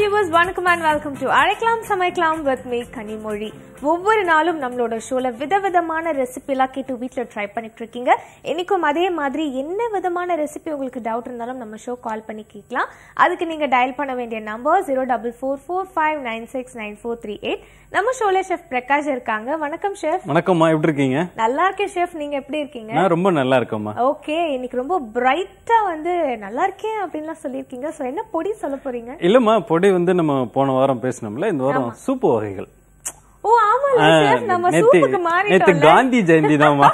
Viewers வணக்கம் and welcome to அழைக்கலாம் சமைக்கலாம் வித் மீ கனிமொழி ஒவ்வொரு நாளும் நம்மளோட ஷோல விதவிதமான ரெசிபிலாம் கேட்டு வீட்டில் ட்ரை பண்ணிட்டு இருக்கீங்க இன்னைக்கும் அதே மாதிரி என்ன விதமான ரெசிபி உங்களுக்கு டவுட் இருந்தாலும் நம்ம ஷோ கால் பண்ணி கேட்கலாம் அதுக்கு நீங்க டயல் பண்ண வேண்டிய number zero double four four five nine six nine four three eight நம்ம ஷோல ஷெஃப் பிரகாஷ் இருக்காங்க வணக்கம் ஷெஃப் வணக்கம்மா எப்படி இருக்கீங்க நல்லா இருக்கேன் ஷெஃப் நீங்க எப்படி இருக்கீங்க நான் ரொம்ப நல்லா இருக்கேம்மா ஓகே இன்னைக்கு ரொம்ப பிரைட்டா வந்து நல்லா இருக்கேன் அப்படின்லாம் சொல்லியிருக்கீங்க ஸோ என்ன பொடி சொல்ல போறீங்க இல்லம்மா பொடி வந்து நம்ம போன வாரம் பேசினோம்ல இந்த வாரம் சூப்பு வகைகள் ஓ ஆமால ஆ, chef, நம்ம நேத்து சூப்புக்கு நேத்து மாறிட்டோம்ல காந்தி ஜெயந்தி தான்மா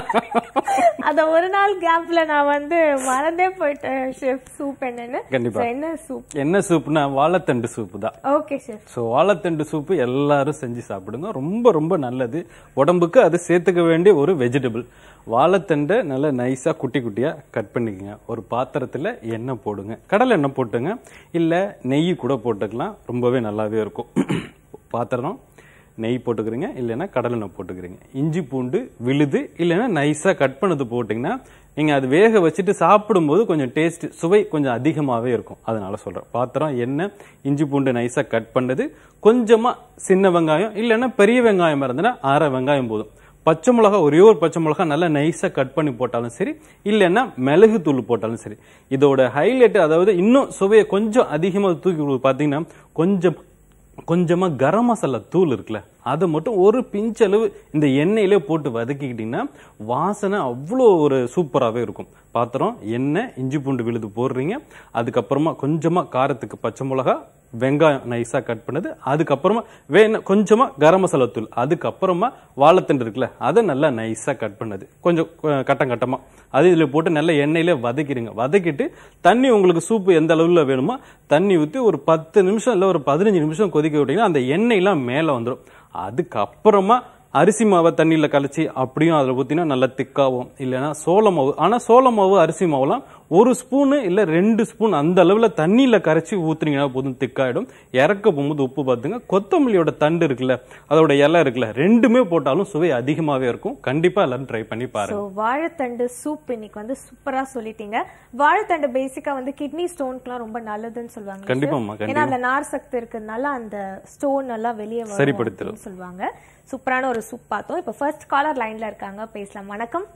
அத ஒரு நாள் கேப்ல நான் வந்து மறந்தே போயிட்டேன் ஷெஃப் சூப் என்னன்னு கண்டிப்பா. So, என்ன சூப் என்ன சூப்புனா வாழைத்தண்டு சூப்பு தான் ஓகே ஷெஃப் ஸோ வாழைத்தண்டு சூப்பு எல்லாரும் செஞ்சு சாப்பிடுங்க ரொம்ப ரொம்ப நல்லது உடம்புக்கு அது சேர்த்துக்க வேண்டிய ஒரு வெஜிடபிள் வாழைத்தண்டை நல்லா நைஸா குட்டி குட்டியா கட் பண்ணிக்கங்க ஒரு பாத்திரத்துல எண்ணெய் போடுங்க கடலை எண்ணெய் போட்டுங்க இல்ல நெய் கூட போட்டுக்கலாம் ரொம்பவே நல்லாவே இருக்கும் பாத்திரம் நெய் போட்டுக்கிறீங்க இல்லைன்னா கடலெண்ணெய் போட்டுக்கிறீங்க இஞ்சி பூண்டு விழுது இல்லைன்னா நைஸா கட் பண்ணது போட்டிங்கன்னா நீங்க அது வேக வச்சுட்டு சாப்பிடும்போது கொஞ்சம் டேஸ்ட் சுவை கொஞ்சம் அதிகமாகவே இருக்கும் அதனால சொல்றேன் பாத்திரம் எண்ணெய் இஞ்சி பூண்டு நைஸா கட் பண்ணது கொஞ்சமா சின்ன வெங்காயம் இல்லைன்னா பெரிய வெங்காயம் இருந்ததுன்னா அரை வெங்காயம் போதும் பச்சை மிளகா ஒரே ஒரு பச்சை மிளகா நல்லா நைஸா கட் பண்ணி போட்டாலும் சரி இல்லைன்னா மிளகு தூள் போட்டாலும் சரி இதோட ஹைலைட் அதாவது இன்னும் சுவையை கொஞ்சம் அதிகமா தூக்கி கொடுக்குது பாத்தீங்கன்னா கொஞ்சம் கொஞ்சமா கரம் மசாலா தூள் இருக்குல்ல அதை மட்டும் ஒரு பிஞ்சளவு இந்த எண்ணெயிலே போட்டு வதக்கிக்கிட்டீங்கன்னா வாசனை அவ்வளோ ஒரு சூப்பராகவே இருக்கும் பாத்திரம் எண்ணெய் இஞ்சி பூண்டு விழுது போடுறீங்க அதுக்கப்புறமா கொஞ்சமா காரத்துக்கு பச்சை மிளகா வெங்காயம் நைஸா கட் பண்ணது அதுக்கப்புறமா வேணும் கொஞ்சமா கரம் மசாலா தூள் அதுக்கப்புறமா வாழைத்தண்டு இருக்குல்ல அதை நல்லா நைஸா கட் பண்ணது கொஞ்சம் அஹ், கட்டம் கட்டமா அது இதுல போட்டு நல்ல எண்ணெயில வதக்கிடுங்க வதக்கிட்டு தண்ணி உங்களுக்கு சூப்பு எந்த அளவுல வேணுமோ தண்ணி ஊற்றி ஒரு பத்து நிமிஷம் இல்லை ஒரு பதினஞ்சு நிமிஷம் கொதிக்க விட்டீங்கன்னா அந்த எண்ணெயெல்லாம் மேலே வந்துடும் அதுக்கப்புறமா அரிசி மாவை தண்ணியில் கலைச்சி அப்படியும் அதில் ஊற்றினா நல்லா திக்காகும் இல்லைன்னா சோள மாவு ஆனால் சோள மாவு அரிசி மாவுலாம் ஒரு ஸ்பூனு இல்லை ரெண்டு ஸ்பூன் அந்த அளவில் தண்ணியில் கரைச்சி ஊற்றுனீங்கன்னா போதும் திக்காயிடும் இறக்க போகும்போது உப்பு பார்த்துங்க கொத்தமல்லியோட தண்டு இருக்குல்ல அதோட இலை இருக்குல்ல ரெண்டுமே போட்டாலும் சுவை அதிகமாகவே இருக்கும் கண்டிப்பாக எல்லாரும் ட்ரை பண்ணி பாருங்க ஸோ வாழைத்தண்டு சூப் இன்னைக்கு வந்து சூப்பரா சொல்லிட்டீங்க வாழைத்தண்டு பேசிக்கா வந்து கிட்னி ஸ்டோனுக்குலாம் ரொம்ப நல்லதுன்னு சொல்லுவாங்க chef. கண்டிப்பாம்மா, கண்டிப்பா. ஏன்னா அதுல நார் சக்தி இருக்கிறதுனால அந்த ஸ்டோன் எல்லாம் வெளியே வரும் சரிப்படுத்திடும். அப்படின்னு சொல்லுவாங்க சூப்பரான ஒரு சூப் பார்த்தோம் இப்போ ஃபர்ஸ்ட் காலர் லைன்ல இருக்காங்க பேசலாம் வணக்கம்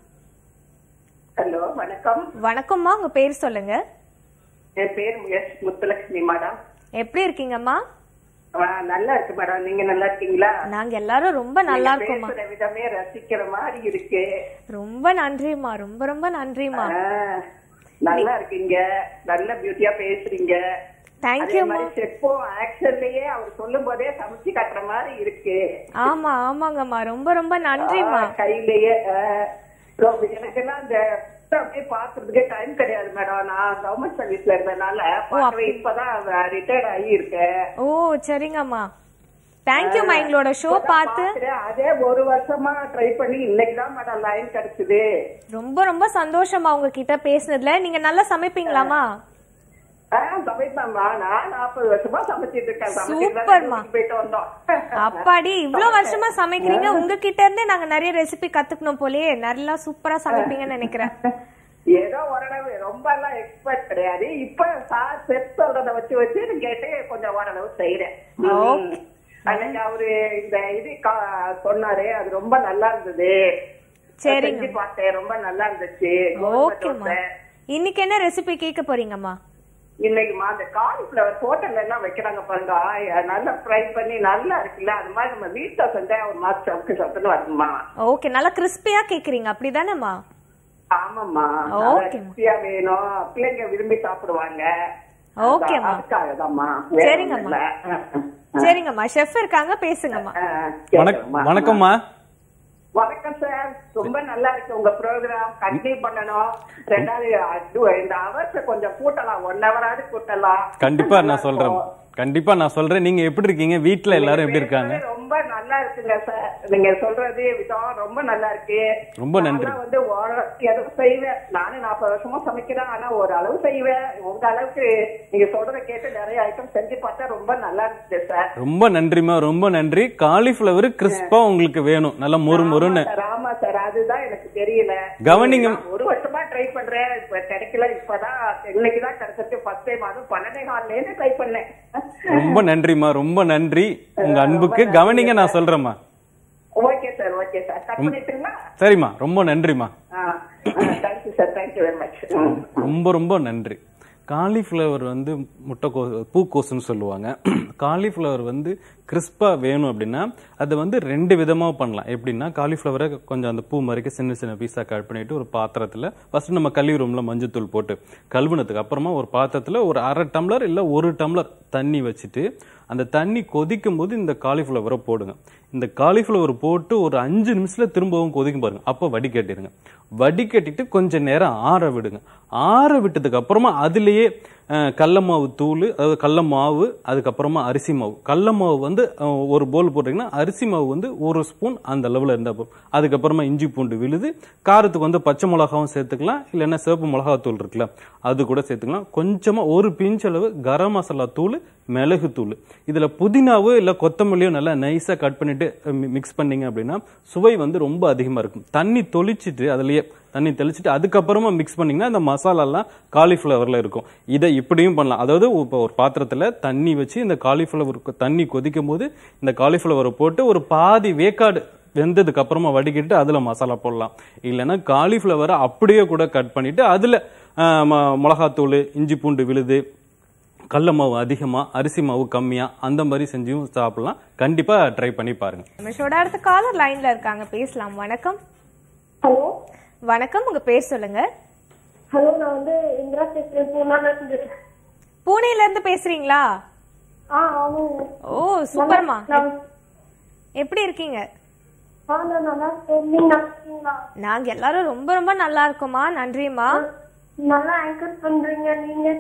ஹலோ வணக்கம் வணக்கம்மா உங்க பேர் சொல்லுங்க என் பேர் எஸ் முத்துலட்சுமி மேடம் எப்படி இருக்கீங்கம்மா ஆ, நல்லா இருக்கு மேடம் நீங்க நல்லா இருக்கீங்களா நாங்க எல்லாரும் ரொம்ப நல்லா நீங்க இருக்கோம்மா பேசுற விதமே ரசிக்கிற மாதிரி இருக்கு ரொம்ப நன்றிம்மா ரொம்ப ரொம்ப நன்றிம்மா ஆ, நல்லா இருக்கீங்க நல்ல பியூட்டியா பேசுறீங்க அதே தேங்க்யூம்மா மாதிரி செப்போ ஆக்ஷன்லயே அவர் சொல்லும் போதே சமைச்சு கட்டுற மாதிரி இருக்கு ஆமா ஆமாங்கம்மா ரொம்ப ரொம்ப நன்றிம்மா ஆ, கையிலேயே ஆ, ரொம்ப எனக்கெல்லாம் இந்த அப்படியே பாக்குறதுக்கே டைம் கிடையாது மேடம் நான் கவர்மெண்ட் சர்வீஸ்ல இருந்ததுனால பார்க்கவே இப்பதான் ரிட்டையர்ட் ஆகி இருக்கேன் ஓ சரிங்கம்மா தேங்க்யூம்மா எங்களோட ஷோ பார்த்து பாக்குறேன். அதே ஒரு வருஷமா ட்ரை பண்ணி இன்னைக்குதான் மேடம் லைன் கிடைச்சது ரொம்ப ரொம்ப சந்தோஷமா உங்ககிட்ட பேசுனதுல நீங்க நல்லா சமைப்பீங்களாமா ஆஹ் சமைப்பேன்மா நான் நாற்பது வருஷமா சமைச்சிட்டு இருக்கேன் சமைச்சிட்டு தான் சூப்பர்மா. ஊருக்கு போயிட்டு வந்தோம் அப்பாடி இவ்ளோ வருஷமா சமைக்கிறீங்க உங்ககிட்ட இருந்தே நாங்க நிறைய ரெசிபி கத்துக்கணும் போலயே நல்லா சூப்பரா சமைப்பீங்கன்னு நினைக்கிறேன் ஏதோ ஓரளவு ரொம்ப எல்லாம் எக்ஸ்பர்ட் கிடையாது இப்ப சார் செட் சொல்றத வச்சு வச்சு கேட்டு கொஞ்சம் ஓரளவு செய்யறேன் Okay. அன்னைக்கு அவரு இந்த இது கா- சொன்னாரு அது ரொம்ப நல்லா இருந்தது சரிங்க. செஞ்சு பார்த்தேன் ரொம்ப நல்லா இருந்துச்சு கோதுமை ஓகேம்மா தோசை. இன்னைக்கு என்ன ரெசிபி கேட்க போறீங்கம்மா இன்னைக்குமா அந்த காலிஃபிளவர் ஹோட்டல்ல எல்லாம் வைக்கிறாங்க பாருங்க ஆ, நல்லா ஃப்ரை பண்ணி நல்லா இருக்குல்ல அது மாதிரி நம்ம வீட்டுல செஞ்சா ஒரு மாதிரி சவுக்கு சவுக்குன்னு வருமா ஓகே நல்லா கிறிஸ்பியா கேக்குறீங்க அப்படிதானேம்மா ஆமாம்மா ஓகேம்மா. ருசியா வேணும் பிள்ளைங்க விரும்பி சாப்பிடுவாங்க ஓகேம்மா. அதுக்காகதாம்மா சரிங்கம்மா. சரிங்கம்மா ஷெஃப் இருக்காங்க பேசுங்கம்மா வணக்கம் வணக்கம்மா வணக்கம் சார் ரொம்ப நல்லா இருக்கு உங்க ப்ரோக்ராம் கண்டினியூ பண்ணணும் ரெண்டாவது அது இந்த அவர்ஸ் கொஞ்சம் கூட்டலாம் ஒன் ஹவராவது கூட்டலாம் கண்டிப்பா நான் சொல்றேன் கண்டிப்பா நான் சொல்றேன் நீங்க எப்படி இருக்கீங்க வீட்ல எல்லாரும் எப்படி இருக்காங்க பேசுறது ரொம்ப நல்லா இருக்குங்க சார் நீங்க சொல்றது விதம் ரொம்ப நல்லா இருக்கு ரொம்ப நன்றி. நான்லாம் வந்து ஓர- ஏதோ செய்வேன் நானும் நாற்பது வருஷமா சமைக்கிறேன் ஆனா ஒரு அளவு செய்வேன் உங்க அளவுக்கு நீங்க சொல்றத கேட்டு நிறைய ஐட்டம் செஞ்சு பார்த்தா ரொம்ப நல்லா இருந்துச்சு சார் ரொம்ப நன்றிம்மா ரொம்ப நன்றி காலிஃபிளவர் கிறிஸ்பா உங்களுக்கு வேணும் நல்லா மொறு மொறுன்னு ஆமா சார், ஆமா சார் அதுதான் எனக்கு தெரியல கவனிங்க. நான் ஒரு வருஷமா ட்ரை பண்றேன் இப்ப கிடைக்கல இப்பதான் இன்னைக்குதான் கிடைச்சிருக்கு ஃபர்ஸ்ட் டைம் அதுவும் பன்னெண்டே காலிலேருந்து ட்ரை பண்ணேன் ரொம்ப நன்றிம்மா ரொம்ப நன்றி உங்க அன்புக்கு கவனிங்க நான் சொல்றேம்மா okay sir okay sir cut பண்ணிட்டுங்களா சரிம்மா ரொம்ப நன்றிம்மா thank you sir thank you very much ரொம்ப ரொம்ப நன்றி காலிஃப்ளவர் வந்து முட்டைக்கோ பூக்கோசுன்னு சொல்லுவாங்க காலிஃப்ளவர் வந்து கிறிஸ்பாக வேணும் அப்படின்னா அதை வந்து ரெண்டு விதமாக பண்ணலாம் எப்படின்னா காலிஃப்ளவரை கொஞ்சம் அந்த பூ மாதிரிக்கு சின்ன சின்ன பீஸாக கட் பண்ணிட்டு ஒரு பாத்திரத்தில் ஃபர்ஸ்ட் நம்ம கழுவி ரூமில் மஞ்சத்தூள் போட்டு கழுவுனதுக்கு அப்புறமா ஒரு பாத்திரத்தில் ஒரு அரை டம்ளர் இல்லை ஒரு டம்ளர் தண்ணி வச்சுட்டு அந்த தண்ணி கொதிக்கும் போது இந்த காலிஃப்ளவரை போடுங்க இந்த காலிஃப்ளவர் போட்டு ஒரு அஞ்சு நிமிஷத்துல திரும்பவும் கொதிக்கும் பாருங்க அப்போ வடிகட்டிடுங்க வடிகட்டிட்டு கொஞ்ச நேரம் ஆற விடுங்க ஆற விட்டதுக்கு அப்புறமா அதுலயே அஹ், கடல மாவு தூள் அதாவது கடல மாவு அதுக்கப்புறமா அரிசி மாவு கடல மாவு வந்து அஹ், ஒரு போல் போட்டீங்கன்னா அரிசி மாவு வந்து ஒரு ஸ்பூன் அந்த அளவில் இருந்தால் போதும் அதுக்கப்புறமா இஞ்சி பூண்டு விழுது காரத்துக்கு வந்து பச்சை மிளகாவும் சேர்த்துக்கலாம் இல்லைன்னா சிவப்பு மிளகாத்தூள் இருக்குல்ல அது கூட சேர்த்துக்கலாம் கொஞ்சமா ஒரு பிஞ்ச் அளவு கரம் மசாலா தூள் மிளகு தூள் இதுல புதினாவோ இல்ல கொத்தமல்லியோ நல்லா நைஸா கட் பண்ணிட்டு மிக்ஸ் பண்ணீங்க அப்படின்னா சுவை வந்து ரொம்ப அதிகமா இருக்கும் தண்ணி தொளிச்சிட்டு அதுலயே தண்ணி தெளிச்சிட்டு அதுக்கப்புறமா மிக்ஸ் பண்ணீங்கன்னா அந்த மசாலாலாம் காலிஃப்ளவர்ல இருக்கும் இதை இப்படியும் பண்ணலாம் அதாவது இப்போ ஒரு பாத்திரத்துல தண்ணி வச்சு இந்த காலிஃப்ளவர் தண்ணி கொதிக்கும் போது இந்த காலிஃப்ளவரை போட்டு ஒரு பாதி வேக்காடு வெந்ததுக்கு அப்புறமா வடிக்கிட்டு அதுல மசாலா போடலாம் இல்லைன்னா காலிஃப்ளவரை அப்படியே கூட கட் பண்ணிட்டு அதுல ஆஹ், ம- மிளகாத்தூள் இஞ்சி பூண்டு விழுது கடல மாவு அதிகமா அரிசி மாவு கம்மியா அந்த மாதிரி செஞ்சும் சாப்பிடலாம் கண்டிப்பா ட்ரை பண்ணி பாருங்க நம்மளோட அடுத்த காலர் லைன்ல இருக்காங்க பேசலாம் வணக்கம் ஹலோ வணக்கம் உங்க பேர் சொல்லுங்க ஹலோ நான் வந்து இந்திரா பேசுறேன் பூனால இருந்து பூனேல இருந்து பேசுறீங்களா ஆ ஆமாங்க ஓ சூப்பர்மா நான் எப்படி இருக்கீங்க ஆ நான் நல்லா இருக்கேன் நீங்க நல்லா இருக்கீங்களா நாங்க எல்லாரும் ரொம்ப ரொம்ப நல்லா இருக்கோமா நன்றிம்மா நல்லா ஆங்கர் பண்றீங்க நீங்க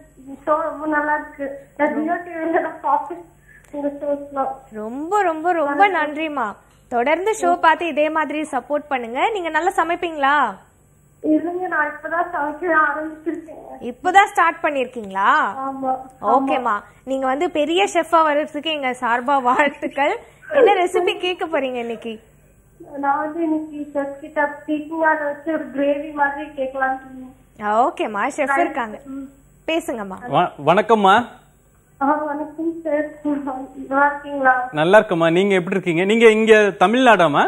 ஷோ ரொம்ப நல்லா இருக்கு நான் ஜியோ டிவில தான் பார்த்தேன் உங்க ஷோஸ்லாம் ரொம்ப ரொம்ப ரொம்ப நன்றிம்மா தொடர்ந்து ஷோ பார்த்து இதே மாதிரி சப்போர்ட் பண்ணுங்க நீங்க நல்லா சமைப்பீங்களா இல்லைங்க நான் இப்பதான் சமைக்க ஆரம்பிச்சிருக்கேன் இப்பதான் ஸ்டார்ட் பண்ணிருக்கீங்களா ஆமா ஓகேம்மா நீங்க வந்து பெரிய ஷெஃபா வர்றதுக்கு எங்க சார்பா வாழ்த்துக்கள் என்ன ரெசிபி கேட்க போறீங்க இன்னைக்கு நான் வந்து இன்னைக்கு செஃப் கிட்ட பீக்கிங் அதை வச்சு ஒரு கிரேவி மாதிரி கேட்கலாம்னு ஓகேம்மா ஷெஃப் இருக்காங்க பேசுங்கம்மா வ- வணக்கம்மா ஆ வணக்கம் சார் நல்லா இருக்கீங்களா நல்லா இருக்கம்மா நீங்க எப்படி இருக்கீங்க நீங்க இங்க தமிழ்நாடாமா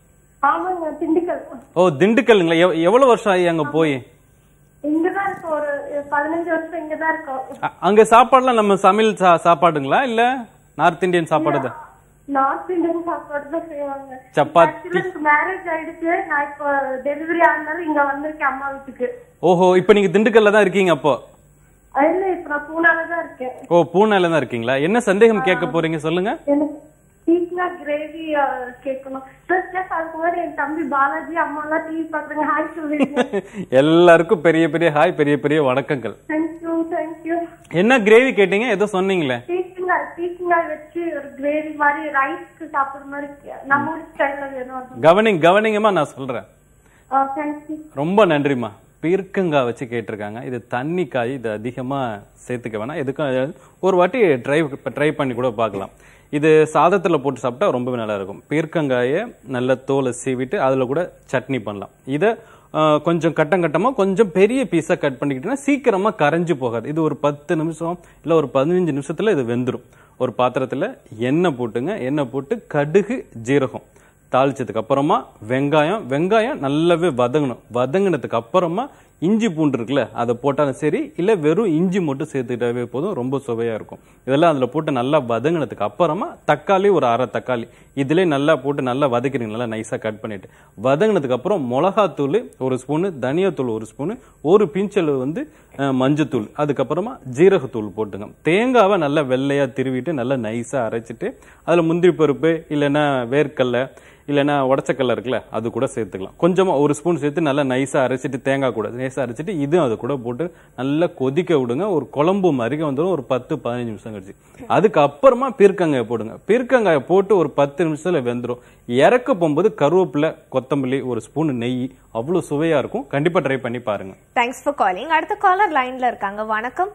ஆமாங்க திண்டுக்கல் ஓ திண்டுக்கல்ங்களா எவ்- எவ்வளவு வருஷம் ஆகி அங்க போய் இங்கதான் இருக்கோம் ஒரு பதினஞ்சு வருஷம் இங்கதான் இருக்கோம் அ- அங்க சாப்பாடுலாம் நம்ம சமையல் சா- சாப்பாடுங்களா இல்ல நார்த் இந்தியன் சாப்பாடு தான் நார்த் இந்தியன் சாப்பாடு தான் செய்வாங்க சப்பாத்தி. Actually எனக்கு மேரேஜ் ஆயிடுச்சு நான் இப்போ டெலிவரி ஆனாலும் இங்க வந்திருக்கேன் அம்மா வீட்டுக்கு ஓஹோ இப்போ நீங்க திண்டுக்கல்ல தான் இருக்கீங்க அப்போ இல்ல இப்ப நான் பூனால தான் இருக்கேன் ஓ பூனேல தான் இருக்கீங்களா என்ன சந்தேகம் கேட்க போறீங்க சொல்லுங்க எனக்கு பீக்னா கிரேவி கேட்கணும் பிளஸ் பிளஸ் அதுக்கு முன்னாடி என் தம்பி பாலாஜி அம்மா எல்லாம் டிவி பாக்குறாங்க ஹாய் சொல்லிருக்கேன் எல்லாருக்கும் பெரிய பெரிய ஹாய் பெரிய பெரிய வணக்கங்கள் தேங்க்யூ தேங்க்யூ என்ன கிரேவி கேட்டீங்க ஏதோ சொன்னீங்களே பீக்கிங்காய் பீக்கிங்காய் வச்சு ஒரு கிரேவி மாதிரி ரைஸ்க்கு சாப்பிடுற மாதிரி நம்ம ஊர் ஸ்டைல்ல வேணும் அது கவனிங் கவனிங்கம்மா நான் சொல்றேன் தேங்க்யூ ரொம்ப நன்றிம்மா பீர்க்கங்காய் வச்சு கேட்டிருக்காங்க இது தண்ணி காய் இது அதிகமா சேர்த்துக்க வேணாம் எதுக்கும் ஒரு வாட்டி ட்ரை ட்ரை பண்ணி கூட பார்க்கலாம் இது சாதத்துல போட்டு சாப்பிட்டா ரொம்பவே நல்லா இருக்கும் பீர்க்கங்காயை நல்ல தோலை சீவிட்டு அதுல கூட சட்னி பண்ணலாம் இதை ஆஹ், கொஞ்சம் கட்டம் கட்டமா கொஞ்சம் பெரிய பீஸா கட் பண்ணிக்கிட்டீங்கன்னா சீக்கிரமா கரைஞ்சு போகாது இது ஒரு பத்து நிமிஷம் இல்ல ஒரு பதினஞ்சு நிமிஷத்துல இது வெந்துடும் ஒரு பாத்திரத்துல எண்ணெய் போட்டுங்க எண்ணெய் போட்டு கடுகு ஜீரகம் தாளிச்சதுக்கு அப்புறமா வெங்காயம் வெங்காயம் நல்லாவே வதங்கணும் வதங்கினதுக்கு அப்புறமா இஞ்சி பூண்டு இருக்குல்ல அதை போட்டாலும் சரி இல்ல வெறும் இஞ்சி மட்டும் சேர்த்துக்கிட்டாவே போதும் ரொம்ப சுவையா இருக்கும் இதெல்லாம் அதுல போட்டு நல்லா வதங்கினதுக்கு அப்புறமா தக்காளி ஒரு அரை தக்காளி இதுலயே நல்லா போட்டு நல்லா வதக்கிறீங்க நல்லா நைஸா கட் பண்ணிட்டு வதங்கினதுக்கு அப்புறம் மிளகாத்தூள் ஒரு ஸ்பூனு தனியாத்தூள் ஒரு ஸ்பூனு ஒரு பிஞ்சளவு வந்து அஹ், மஞ்சத்தூள் அதுக்கப்புறமா ஜீரகத்தூள் போட்டுங்க தேங்காவை நல்லா வெள்ளையா திருவிட்டு நல்லா நைஸா அரைச்சிட்டு அதுல முந்திரி பருப்பு இல்லைன்னா வேர்க்கடலை இல்லைன்னா உடச்சக்கல்ல இருக்குல்ல அது கூட சேர்த்துக்கலாம் கொஞ்சமா ஒரு ஸ்பூன் சேர்த்து நல்லா நைஸா அரைச்சிட்டு தேங்காய் கூட நைஸா அரைச்சிட்டு இதுவும் அது கூட போட்டு நல்லா கொதிக்க விடுங்க ஒரு குழம்பு மாதிரி வந்துடும் ஒரு பத்து பதினஞ்சு நிமிஷம் கழிச்சு அதுக்கு அப்புறமா பீர்க்கங்காயை போடுங்க பீர்க்கங்காயை போட்டு ஒரு பத்து நிமிஷத்துல வெந்துடும் இறக்க போகும்போது கருவேப்பிலை கொத்தமல்லி ஒரு ஸ்பூன் நெய் அவ்வளவு சுவையா இருக்கும் கண்டிப்பா ட்ரை பண்ணி பாருங்க தேங்க்ஸ் ஃபார் காலிங் அடுத்த காலர் லைன்ல இருக்காங்க வணக்கம்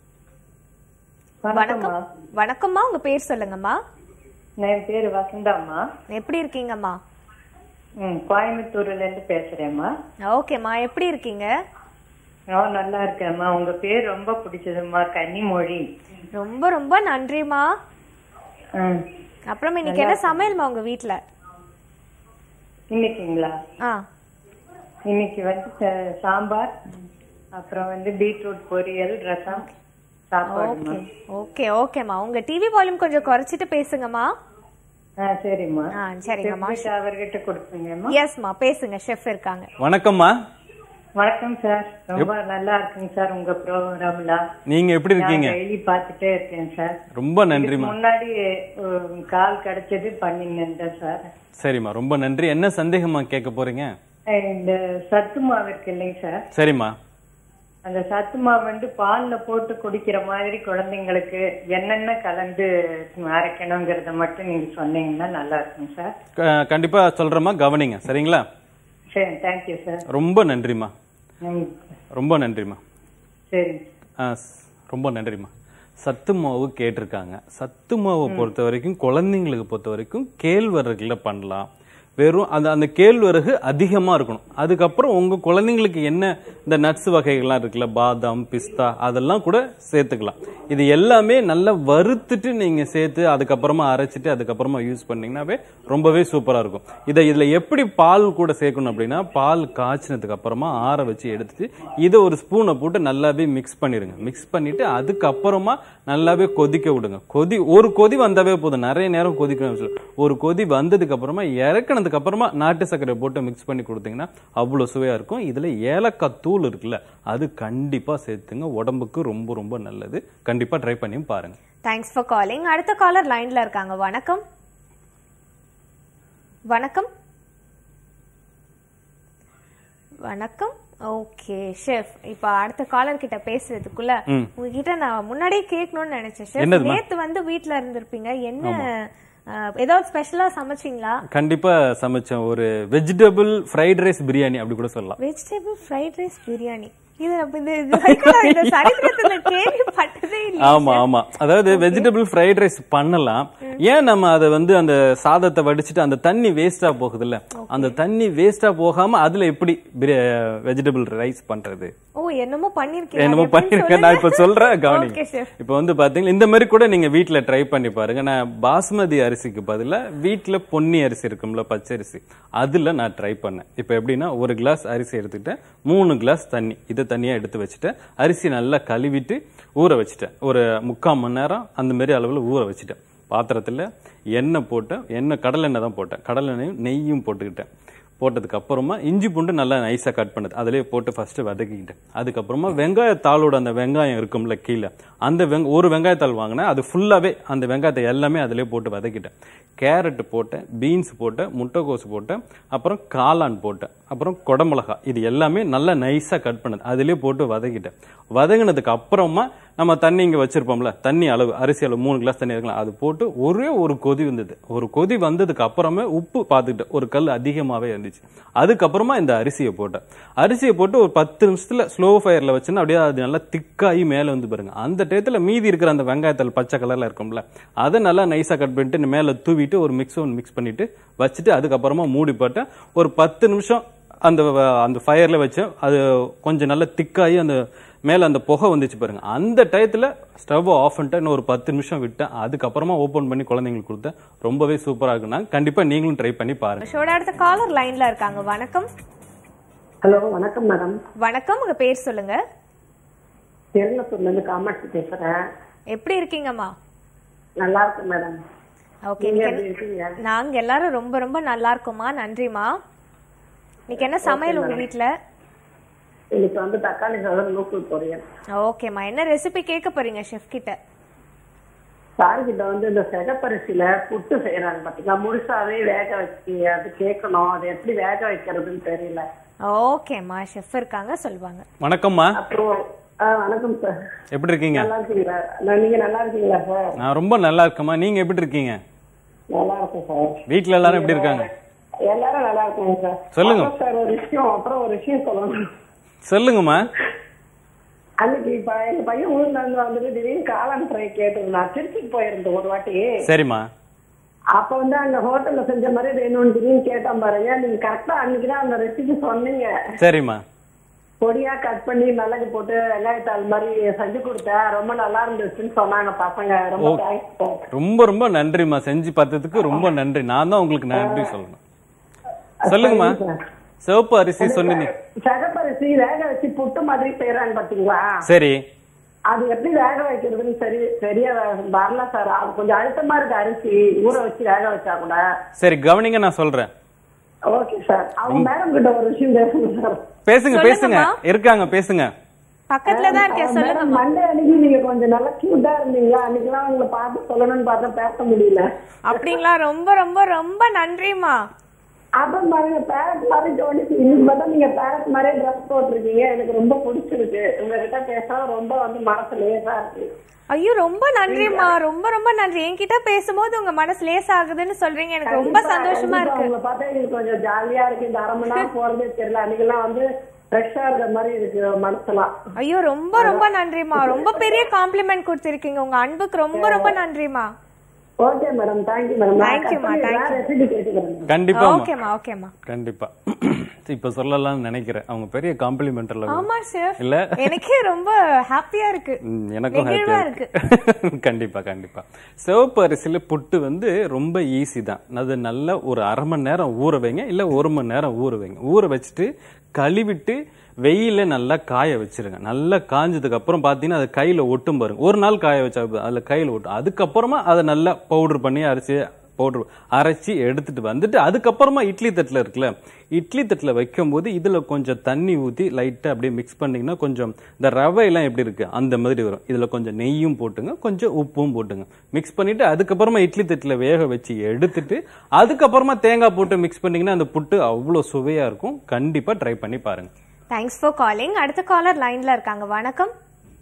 வணக்கம் வணக்கம்மா உங்க பேர் சொல்லுங்கம்மா என் பேரு வசந்தாம்மா எப்படி இருக்கீங்கம்மா ம் கோயம்புத்தூர்ல இருந்து பேசுறேம்மா ஓகேம்மா எப்படி இருக்கீங்க ஓ நல்லா இருக்கேம்மா உங்க பேர் ரொம்ப பிடிச்சதும்மா கன்னிமொழி ரொம்ப ரொம்ப நன்றிமா ம். அப்புறம் இன்னைக்கு என்ன சமையல்மா உங்க வீட்ல இன்னைக்குங்களா ஆ இன்னைக்கு வந்து ச- சாம்பார் அப்புறம் வந்து பீட்ரூட் பொரியல் ரசம் சாப்பாடுமா ஓகே ஓகே ஓகேம்மா உங்க டிவி வால்யூம் கொஞ்சம் குறைச்சிட்டு பேசுங்கம்மா ஆ சரிம்மா ஆ சரிங்கம்மா செப்ரிட் அவர்கிட்ட கொடுத்துங்கம்மா எஸ்மா பேசுங்க ஷெஃப் இருக்காங்க வணக்கம்மா வணக்கம் சார் ரொம்ப நல்லா இருக்குங்க சார் உங்க ப்ரோக்ராம்ல நீங்க எப்படி இருக்கீங்க டெய்லி பார்த்துட்டே இருக்கேன் சார் ரொம்ப நன்றிம்மா முன்னாடி உம், கால் கிடைச்சது பண்ணிங்க சார் சரிம்மா ரொம்ப நன்றி என்ன சந்தேகமா கேட்க போறீங்க இந்த சத்து மாவு இருக்கு இல்லைங்க சார் சரிம்மா அந்த சத்து மாவு வந்து பால்ல போட்டு குடிக்கிற மாதிரி குழந்தைங்களுக்கு என்னென்ன கலந்து அரைக்கணுங்கிறத மட்டும் நீங்க சொன்னீங்கன்னா நல்லா இருக்கும் சார் க- கண்டிப்பா சொல்றேம்மா கவனிங்க சரிங்களா சரி தேங்க்யூ சார் ரொம்ப நன்றிம்மா ம், ரொம்ப நன்றிம்மா சரி ஆ, ஸ்- ரொம்ப நன்றிம்மா சத்து மாவு கேட்டிருக்காங்க சத்து மாவை பொறுத்த வரைக்கும் குழந்தைங்களுக்கு பொறுத்த வரைக்கும் கேழ்வரகுல பண்ணலாம் வெறும் அந்த அந்த கேழ்வரகு அதிகமா இருக்கணும் அதுக்கப்புறம் உங்க குழந்தைங்களுக்கு என்ன இந்த நட்ஸ் வகைகள்லாம் இருக்குல்ல பாதாம் பிஸ்தா அதெல்லாம் கூட சேர்த்துக்கலாம் இது எல்லாமே நல்லா வறுத்துட்டு நீங்க சேர்த்து அதுக்கப்புறமா அரைச்சிட்டு அதுக்கப்புறமா யூஸ் பண்ணீங்கன்னாவே ரொம்பவே சூப்பரா இருக்கும் இதை இதுல எப்படி பால் கூட சேர்க்கணும் அப்படின்னா பால் காய்ச்சினதுக்கு அப்புறமா ஆற வச்சு எடுத்துட்டு இதை ஒரு ஸ்பூனை போட்டு நல்லாவே மிக்ஸ் பண்ணிருங்க மிக்ஸ் பண்ணிட்டு அதுக்கப்புறமா நல்லாவே கொதிக்க விடுங்க கொதி ஒரு கொதி வந்தாவே போதும் நிறைய நேரம் கொதிக்கணும் அவசியம் இல்ல. ஒரு கொதி வந்ததுக்கு அப்புறமா இறக்குனதுக்கு அப்புறமா நாட்டு சர்க்கரை போட்டு மிக்ஸ் பண்ணி கொடுத்தீங்கன்னா அவ்வளவு சுவையா இருக்கும் இதுல ஏலக்காய் தூள் இருக்குல்ல அது கண்டிப்பா சேர்த்துங்க உடம்புக்கு ரொம்ப ரொம்ப நல்லது கண்டிப்பா ட்ரை பண்ணி பாருங்க தேங்க்ஸ் ஃபார் காலிங் அடுத்த காலர் லைன்ல இருக்காங்க வணக்கம் வணக்கம் வணக்கம் ஓகே ஷெஃப் இப்ப அடுத்த காலர் கிட்ட பேசுறதுக்குள்ள ம். உங்ககிட்ட நான் முன்னாடியே கேட்கணும்னு நினைச்சேன் ஷெஃப் என்னதும்மா? நேத்து வந்து வீட்ல இருந்திருப்பீங்க என்ன அஹ், ஏதாவது ஸ்பெஷலா சமைச்சீங்களா கண்டிப்பா சமைச்சேன் ஒரு வெஜிடபிள் ஃப்ரைட் ரைஸ் பிரியாணி அப்படி கூட சொல்லலாம் வெஜிடபிள் ஃப்ரைட் ரைஸ் பிரியாணி இது அப்ப இந்த இது வரைக்கும் நான் இந்த சரித்திரத்துல கேள்விப்பட்டதே இல்லை ஆமா ஆமா அதாவது வெஜிடபிள் ஃப்ரைட் ரைஸ் பண்ணலாம் ஏன் நம்ம அதை வந்து அந்த சாதத்தை வடிச்சிட்டு அந்த தண்ணி வேஸ்டா போகுதுல்ல அந்த தண்ணி வேஸ்டா போகாம அதுல எப்படி வெஜிடபிள் ரைஸ் பண்றது ஓ என்னமோ பண்ணிருக்கீங்க என்னமோ அது எப்படின்னு பண்ணிருக்கேன் நான் இப்ப சொல்லுங்க. சொல்றேன் Okay, கவனிங்க chef. இப்ப வந்து பாத்தீங்கன்னா இந்த மாதிரி கூட நீங்க வீட்ல ட்ரை பண்ணி பாருங்க நான் பாஸ்மதி அரிசிக்கு பதிலா வீட்ல பொன்னி அரிசி இருக்கும்ல பச்சரிசி அதுல நான் ட்ரை பண்ணேன் இப்ப எப்படின்னா ஒரு கிளாஸ் அரிசி எடுத்துக்கிட்டேன் மூணு கிளாஸ் தண்ணி இதை தனியா எடுத்து வச்சுட்டேன் அரிசி நல்லா கழுவிட்டு ஊற வச்சுட்டேன் ஒரு முக்கால் மணி நேரம் அந்த மாதிரி அளவுல ஊற வச்சுட்டேன் பாத்திரத்துல எண்ணெய் போட்டேன் எண்ணெய் கடலெண்ணெய் தான் போட்டேன் கடலெண்ணெயும் நெய்யும் போட்டுக்கிட்டேன் போட்டதுக்கு அப்புறமா இஞ்சி பூண்டு நல்லா நைஸா கட் பண்ணது அதிலே போட்டு ஃபர்ஸ்ட் வதக்கிக்கிட்டேன் அதுக்கப்புறமா வெங்காயத்தாளோட அந்த வெங்காயம் இருக்கும்ல கீழே அந்த வெங்க ஒரு வெங்காயத்தாள் வாங்கினேன் அது ஃபுல்லாவே அந்த வெங்காயத்தை எல்லாமே அதிலே போட்டு வதக்கிட்டேன் கேரட் போட்டேன் பீன்ஸ் போட்டேன் முட்டைக்கோஸ் போட்டேன் அப்புறம் காளான் போட்டேன் அப்புறம் குடமிளகா இது எல்லாமே நல்லா நைஸா கட் பண்ணது அதிலே போட்டு வதக்கிட்டேன் வதங்கினதுக்கு அப்புறமா நம்ம தண்ணி இங்க வச்சிருப்போம்ல தண்ணி அளவு அரிசி அளவு மூணு கிளாஸ் தண்ணி இருக்கலாம் அது போட்டு ஒரே ஒரு கொதி வந்தது ஒரு கொதி வந்ததுக்கு அப்புறமே உப்பு பார்த்துக்கிட்டேன் ஒரு கல் அதிகமாவே இருந்துச்சு அதுக்கப்புறமா இந்த அரிசியை போட்டேன் அரிசியை போட்டு ஒரு பத்து நிமிஷத்துல ஸ்லோ ஃபயர்ல வச்சுன்னா அப்படியே அது நல்லா திக்காகி மேல வந்து பாருங்க அந்த டயத்துல மீதி இருக்கிற அந்த வெங்காயத்தல் பச்சை கலர்ல இருக்கும்ல அதை நல்லா நைஸா கட் பண்ணிட்டு மேல தூவிட்டு ஒரு மிக்ஸ் ஒன்று மிக்ஸ் பண்ணிட்டு வச்சுட்டு அதுக்கப்புறமா மூடி போட்டேன் ஒரு பத்து நிமிஷம் அந்த வ- அந்த ஃபயர்ல வச்சேன் அது கொஞ்சம் நல்லா திக்காகி அந்த மேல அந்த புகை வந்துச்சு பாருங்க அந்த டயத்துல ஸ்டவ் ஆஃப் பண்ணிட்டு இன்னும் ஒரு பத்து நிமிஷம் விட்டேன் அதுக்கப்புறமா ஓபன் பண்ணி குழந்தைங்களுக்கு கொடுத்தேன் ரொம்பவே சூப்பரா இருக்குன்னா கண்டிப்பா நீங்களும் ட்ரை பண்ணி பாருங்க ஷோட அடுத்த காலர் லைன்ல இருக்காங்க வணக்கம் ஹலோ வணக்கம் மேடம் வணக்கம் உங்க பேர் சொல்லுங்க திருநத்தூர்ல இருந்து காமாட்சி பேசுறேன் எப்படி இருக்கீங்கம்மா நல்லா இருக்கு மேடம் ஓகே நீங்க எப்படி இருக்கீங்க நாங்க எல்லாரும் ரொம்ப ரொம்ப நல்லா இருக்கோம்மா நன்றிமா இன்னைக்கு என்ன சமையல் உங்க வீட்ல இன்னைக்கு வந்து தக்காளி சாதம் நூக்கல் பொரியல் ஓகேம்மா என்ன ரெசிபி கேட்க போறீங்க ஷெஃப் கிட்ட சார் கிட்ட வந்து இந்த செகப்பரிசியில புட்டு செய்யறாங்க பாத்தீங்களா முழுசாவே வேக வச்சு அது கேட்கணும் அது எப்படி வேக வைக்கிறதுன்னு தெரியல ஓகேம்மா ஷெஃப் இருக்காங்க சொல்லுவாங்க வணக்கம்மா அப்புறம் ஆ, வணக்கம் சார் எப்படி இருக்கீங்க நல்லா இருக்கீங்களா நான் நீங்க நல்லா இருக்கீங்களா சார் நான் ரொம்ப நல்லா இருக்கேம்மா நீங்க எப்படி இருக்கீங்க நல்லா இருக்கேன் சார் வீட்ல எல்லாரும் எப்படி இருக்காங்க எல்லாரும் நல்லா இருக்காங்க சார் சொல்லுங்க. அப்புறம் சார் ஒரு விஷயம் அப்புறம் ஒரு விஷயம் சொல்லணும் சொல்லுங்கம்மா அன்னைக்கு இப்ப எங்க பையன் ஊர்ல இருந்து வந்துட்டு திடீர்னு காளான் ஃப்ரை கேட்டு நான் திருச்சிக்கு போயிருந்தேன் ஒரு வாட்டி சரிம்மா அப்ப வந்து அங்க ஹோட்டல்ல செஞ்ச மாதிரி வேணும்னு திடீர்னு கேட்டான் பாருங்க நீங்க கரெக்டா அன்னைக்குதான் அந்த ரெசிபி சொன்னீங்க சரிம்மா பொடியா கட் பண்ணி மிளகு போட்டு வெங்காயத்தாள் மாதிரி செஞ்சு கொடுத்தேன் ரொம்ப நல்லா இருந்துச்சுன்னு சொன்னாங்க பசங்க ரொம்ப ஓ. தேங்க்ஸ் சார் ரொம்ப ரொம்ப நன்றிம்மா செஞ்சு பார்த்ததுக்கு ரொம்ப நன்றி நான் தான் உங்களுக்கு நன்றி சொல்லணும் சொல்லுங்கம்மா சிவப்பு அரிசி சொன்னீங்க சகப்பரிசி வேக வச்சு புட்டு மாதிரி செய்யறாங்க பாத்தீங்களா சரி அது எப்படி வேக வைக்கிறதுன்னு சரி சரியா வே- வரல சார் அது கொஞ்சம் அழுத்தமா இருக்கு அரிசி ஊற வச்சு வேக வச்சா கூட சரி கவனிங்க நான் சொல்றேன் ஓகே சார் அவங்க மேடம் கிட்ட ஒரு விஷயம் பேசணும் சார் பேசுங்க பேசுங்க சொல்லுங்கம்மா. இருக்காங்க பேசுங்க பக்கத்துல தான் இருக்கேன் சொல்லுங்க மேடம் மண்டே அன்னைக்கு நீங்க கொஞ்சம் நல்லா கியூட்டா இருந்தீங்களா அன்னைக்கெல்லாம் உங்களை பார்த்து சொல்லணும்னு பார்த்தா பேச முடியல அப்படிங்களா ரொம்ப ரொம்ப ரொம்ப நன்றிமா அப்புறம் பாருங்க பேரட் மாதிரி தோணுச்சு இன்னைக்கு பார்த்தா நீங்க பேரட் மாதிரியே ட்ரெஸ் போட்டிருக்கீங்க எனக்கு ரொம்ப பிடிச்சிருக்கு உங்ககிட்ட பேச ரொம்ப வந்து மனசு லேசா இருக்கு ஐயோ ரொம்ப நன்றிமா ரொம்ப ரொம்ப நன்றி என்கிட்ட பேசும்போது உங்க மனசு லேஸ் ஆகுதுன்னு சொல்றீங்க எனக்கு ரொம்ப கண்டிப்பா, சந்தோஷமா கண்டிப்பா இருக்கு உங்களை பார்த்தா எனக்கு கொஞ்சம் ஜாலியா இருக்கு இந்த அரை மணி நேரம் போறதே தெரியல அன்னைக்கெல்லாம் வந்து ஃப்ரெஷ்ஷா இருக்கிற மாதிரி இருக்கு மனசுலாம் ஐயோ ரொம்ப ரொம்ப நன்றிமா ரொம்ப பெரிய காம்ப்ளிமெண்ட் கொடுத்திருக்கீங்க உங்க அன்புக்கு ரொம்ப ரொம்ப நன்றிமா okay madam thank you madam Thank you, ma, thank you. Recipe கேட்டுக்கிறேன் கண்டிப்பா ஓகேமா ஓகேமா கண்டிப்பா இப்ப சொல்லலாம்னு நினைக்கிறேன் அவங்க பெரிய காம்ப்ளிமெண்ட் ஆமா சார் இல்ல எனக்கே ரொம்ப ஹாப்பியா இருக்கு ம், எனக்கும் நெகிழ்வா happy-ஆ இருக்கு கண்டிப்பா கண்டிப்பா சிவப்பு அரிசியில புட்டு வந்து ரொம்ப ஈஸி தான் அது நல்லா ஒரு அரை மணி நேரம் ஊற வைங்க இல்ல ஒரு மணி நேரம் ஊற வைங்க ஊற வச்சுட்டு கழுவிட்டு வெயில நல்லா காய வச்சிருங்க நல்லா காஞ்சதுக்கு அப்புறம் பாத்தீங்கன்னா அது கையில ஒட்டும் பாருங்க ஒரு நாள் காய வச்சா போதும். அதுல கையில ஒட்டும் அதுக்கப்புறமா அதை நல்லா பவுடர் பண்ணி அரிசி பவுடர் அரைச்சி எடுத்துட்டு வந்துட்டு அதுக்கப்புறமா இட்லி தட்டில் இருக்குல்ல இட்லி தட்டில் வைக்கும்போது இதில் கொஞ்சம் தண்ணி ஊற்றி லைட்டாக அப்படியே மிக்ஸ் பண்ணிங்கன்னா கொஞ்சம் இந்த ரவை எல்லாம் எப்படி இருக்கு அந்த மாதிரி வரும் இதில் கொஞ்சம் நெய்யும் போட்டுங்க கொஞ்சம் உப்பும் போட்டுங்க மிக்ஸ் பண்ணிட்டு அதுக்கப்புறமா இட்லி தட்டில் வேக வச்சு எடுத்துட்டு அதுக்கப்புறமா தேங்காய் போட்டு மிக்ஸ் பண்ணீங்கன்னா அந்த புட்டு அவ்வளோ சுவையாக இருக்கும் கண்டிப்பாக ட்ரை பண்ணி பாருங்க தேங்க்ஸ் ஃபார் காலிங் அடுத்த காலர் லைன்ல இருக்காங்க வணக்கம்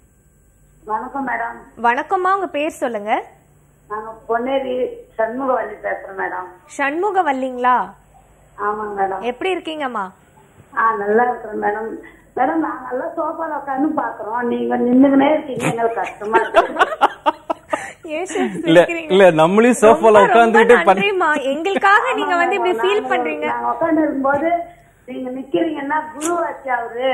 வணக்கம் மேடம் வணக்கம்மா உங்க பேர் சொல்லுங்க நாங்க பொன்னேரி சண்முகவல்லி பேசுறோம் மேடம் சண்முகவல்லிங்களா ஆமாங்க மேடம் எப்படி இருக்கீங்கம்மா ஆ நல்லா இருக்கிறேன் மேடம் மேடம் நான் நல்லா சோஃபால உட்காந்து பாக்குறோம் நீங்க நின்னுங்கனே இருக்கீங்க எங்களுக்கு கஷ்டமா இருக்கு ஏன் sir இல்ல சிரிக்கிறீங்க? இல்ல நம்மளையும் சோஃபால ரொம்ப, ரொம்ப உட்காந்துக்கிட்டு பண்ணி நன்றிம்மா எங்களுக்காக நீங்க வந்து இப்படி ஃபீல் பண்றீங்க நாங்க உட்காந்து இருக்கும்போது நீங்க நிக்கிறீங்கன்னா குரு ஆச்சு அவரு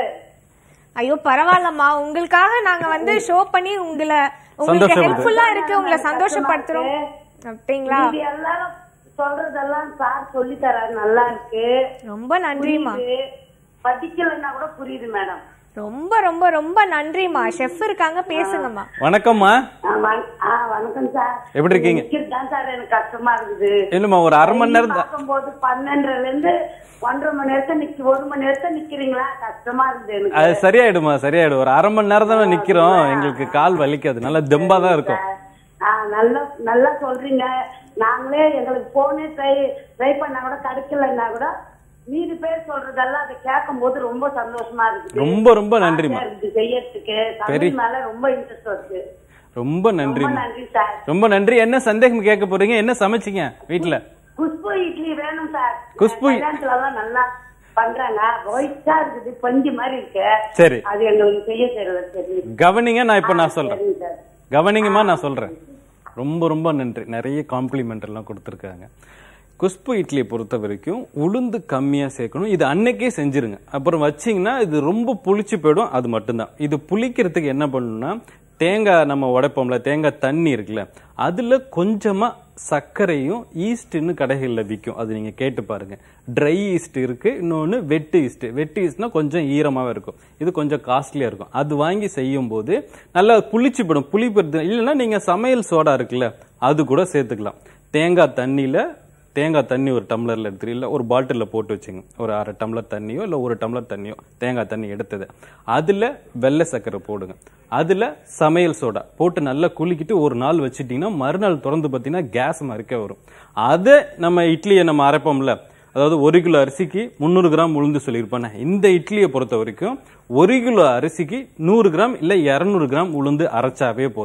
ஐயோ பரவாயில்லம்மா உங்களுக்காக நாங்க வந்து ஷோ பண்ணி உங்களை உங்களுக்கு சந்தோஷப்படுது. ஹெல்ப்ஃபுல்லா இருக்கு உங்களை சந்தோஷப்படுத்துறோம் அப்படிங்களா இது எல்லாரும் சொல்றதெல்லாம் சார் சொல்லி தராரு நல்லா இருக்கு ரொம்ப நன்றிம்மா புரியுது. படிக்கலைன்னா கூட புரியுது மேடம் ரொம்ப ரொம்ப ரொம்ப நன்றிம்மா ஷெஃப் இருக்காங்க பேசுங்கம்மா வணக்கம்மா ஆ, வண- ஆ, வணக்கம் சார் எப்படி இருக்கீங்க? நிக்கிறது தான் சார் எனக்கு கஷ்டமா இருக்குது இல்லம்மா ஒரு அரை மணி நேரம் தான் பார்க்கும்போது பன்னெண்டுல இருந்து ஒன்றரை மணி நேரத்தை நிக்க ஒரு மணி நேரத்தை நிக்கிறீங்களா கஷ்டமா இருக்குது எனக்கு அது சரியாயிடுமா சரியாயிடும் ஒரு அரை மணி நேரம் தான் நிக்கிறோம் எங்களுக்கு கால் வலிக்காது நல்லா தெம்பா தான் இருக்கும் ஆ, நல்லா நல்லா சொல்றீங்க நாங்களே எங்களுக்கு போனே ட்ரை ட்ரை பண்ணா கூட கிடைக்கலன்னா கூட மீதி பேர் சொல்றதெல்லாம் அதை கேட்கும் போது ரொம்ப சந்தோஷமா இருக்குது ரொம்ப ரொம்ப நன்றிம்மா ஆசையா இருக்குது செய்யறதுக்கு பெரிய- தமிழ் மேல ரொம்ப இன்ட்ரெஸ்ட் வருது ரொம்ப ரொம்ப நன்றிம்மா நன்றி சார் ரொம்ப நன்றி என்ன சந்தேகம் கேட்க போறீங்க என்ன சமைச்சீங்க வீட்ல குஷ்பு இட்லி வேணும் சார் குஷ்பு- கல்யாணத்துல எல்லாம் நல்லா பண்றாங்க ஒயிட்டா இருக்குது பஞ்சு மாதிரி இருக்கு சரி அது எங்களுக்கு செய்ய தெரியல சரி கவனிங்க நான் இப்ப நான் சொல்றேன் சரிங்க சார் கவனிங்கம்மா நான் சொல்றேன் ரொம்ப ரொம்ப நன்றி நிறைய காம்ப்ளிமெண்ட் எல்லாம் கொடுத்துருக்காங்க குஷ்பு இட்லியை பொறுத்த வரைக்கும் உளுந்து கம்மியாக சேர்க்கணும் இது அன்னைக்கே செஞ்சிருங்க அப்புறம் வச்சீங்கன்னா இது ரொம்ப புளிச்சு போயிடும் அது மட்டும்தான் இது புளிக்கிறதுக்கு என்ன பண்ணணும்னா தேங்காய் நம்ம உடைப்போம்ல தேங்காய் தண்ணி இருக்குல்ல அதில் கொஞ்சமாக சர்க்கரையும் ஈஸ்ட்னு கடைகளில் விற்கும் அது நீங்கள் கேட்டு பாருங்க ட்ரை ஈஸ்ட் இருக்கு இன்னொன்று வெட்டு ஈஸ்ட் வெட்டு ஈஸ்ட்னா கொஞ்சம் ஈரமாகவே இருக்கும் இது கொஞ்சம் காஸ்ட்லியாக இருக்கும் அது வாங்கி செய்யும் போது நல்லா புளிச்சு போயிடும் புளிப்பு இல்லைன்னா நீங்கள் சமையல் சோடா இருக்குல்ல அது கூட சேர்த்துக்கலாம் தேங்காய் தண்ணியில் தேங்காய் தண்ணி ஒரு டம்ளர்ல எடுத்துரு இல்லை ஒரு பாட்டிலில் போட்டு வச்சுங்க ஒரு அரை டம்ளர் தண்ணியோ இல்லை ஒரு டம்ளர் தண்ணியோ தேங்காய் தண்ணி எடுத்தது அதில் வெள்ளை சர்க்கரை போடுங்க அதில் சமையல் சோடா போட்டு நல்லா குலுக்கிட்டு ஒரு நாள் வச்சுட்டிங்கன்னா மறுநாள் திறந்து பார்த்தீங்கன்னா கேஸ் மறுக்க வரும் அதை நம்ம இட்லியை நம்ம அரைப்போம்ல அதாவது ஒரு கிலோ அரிசிக்கு முந்நூறு கிராம் உளுந்து சொல்லியிருப்பேன் இந்த இட்லியை பொறுத்த வரைக்கும் ஒரு கிலோ அரிசிக்கு நூறு கிராம் இல்லை இரநூறு கிராம் உளுந்து அரைச்சாவே போதும்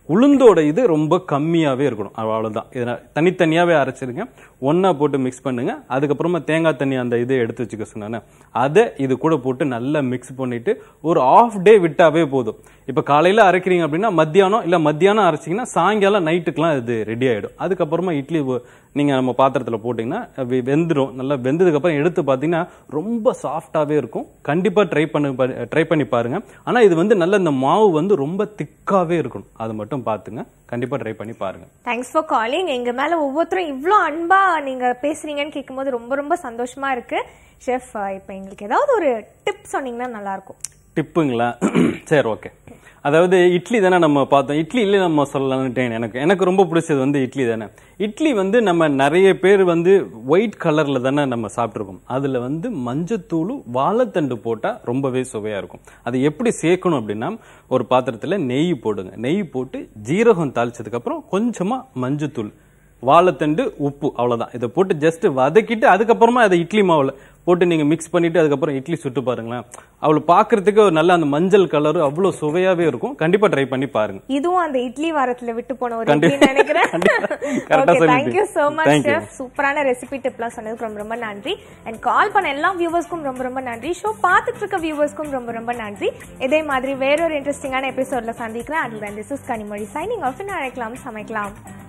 உளுந்தோட இது ரொம்ப கம்மியாவே இருக்கணும் அவ்வளவுதான் இதை தனித்தனியாவே அரைச்சிருங்க ஒண்ணா போட்டு மிக்ஸ் பண்ணுங்க அதுக்கப்புறமா தேங்காய் தண்ணி அந்த இதை எடுத்து வச்சுக்க சொன்னானே அதை இது கூட போட்டு நல்லா மிக்ஸ் பண்ணிட்டு ஒரு ஆஃப் டே விட்டாவே போதும் இப்ப காலையில அரைக்கிறீங்க அப்படின்னா மத்தியானம் இல்ல மத்தியானம் அரைச்சிங்கன்னா சாயங்காலம் நைட்டுக்குலாம் இது ரெடி ஆயிடும் அதுக்கப்புறமா இட்லி ஒ- நீங்க நம்ம பாத்திரத்துல போட்டீங்கன்னா வெ- வெந்துடும் நல்லா வெந்ததுக்கு அப்புறம் எடுத்து பாத்தீங்கன்னா ரொம்ப சாஃப்டாவே இருக்கும் கண்டிப்பா ட்ரை பண்ணி ட்ரை பண்ணி பாருங்க ஆனா இது வந்து நல்ல இந்த மாவு வந்து ரொம்ப திக்காவே இருக்கணும் அது மட்டும் பாத்துங்க கண்டிப்பா ட்ரை பண்ணி பாருங்க தேங்க்ஸ் ஃபார் காலிங் எங்க மேல ஒவ்வொருத்தரும் இவ்ளோ அன்பா நீங்க பேசுறீங்கன்னு கேட்கும்போது ரொம்ப ரொம்ப சந்தோஷமா இருக்கு ஷெஃப் இப்போ எங்களுக்கு ஏதாவது ஒரு டிப் சொன்னீங்கன்னா நல்லா இருக்கும் டிப்புங்களா சரி ஓகே அதாவது இட்லி தானே நம்ம பார்த்தோம் இட்லியில நம்ம சொல்லலான்ட்டேன் எனக்கு எனக்கு ரொம்ப பிடிச்சது வந்து இட்லி தானே இட்லி வந்து நம்ம நிறைய பேர் வந்து ஒயிட் கலர்ல தானே நம்ம சாப்பிட்ருக்கோம் அதுல வந்து மஞ்சத்தூள் வாழைத்தண்டு போட்டா ரொம்பவே சுவையா இருக்கும் அது எப்படி சேர்க்கணும் அப்படின்னா ஒரு பாத்திரத்துல நெய் போடுங்க நெய் போட்டு ஜீரகம் தாளிச்சதுக்கு அப்புறம் கொஞ்சமா மஞ்சத்தூள் வாழைத்தண்டு உப்பு அவ்வளவுதான் இதை போட்டு ஜஸ்ட் வதக்கிட்டு அதுக்கப்புறமா அதை இட்லி மாவுல போட்டு நீங்க மிக்ஸ் பண்ணிட்டு அதுக்கப்புறம் இட்லி சுட்டு பாருங்களேன் அவ்வளவு பாக்குறதுக்கு ஒரு நல்ல அந்த மஞ்சள் கலர் அவ்வளவு சுவையாவே இருக்கும் கண்டிப்பா ட்ரை பண்ணி பாருங்க இதுவும் அந்த இட்லி வாரத்துல விட்டு போன ஒரு கண்டிப்பா. இட்லின்னு நினைக்கிறேன் கண்டிப்பா. Correct ஆ ஓகே சொல்லிட்டீங்க. Thank you so much Thank you. Chef சூப்பரான ரெசிபி டிப்லாம் சொன்னதுக்கு ரொம்ப ரொம்ப நன்றி அண்ட் கால் பண்ண எல்லா வியூவர்ஸ்க்கும் ரொம்ப ரொம்ப நன்றி ஷோ பார்த்துட்டு இருக்க வியூவர்ஸ்க்கும் ரொம்ப ரொம்ப நன்றி இதே மாதிரி வேறொரு இன்ட்ரெஸ்டிங்கான எபிசோட்ல சந்திக்கிறேன் அது this is Kanimozhi signing off அழைக்கலாம் சமைக்கலாம்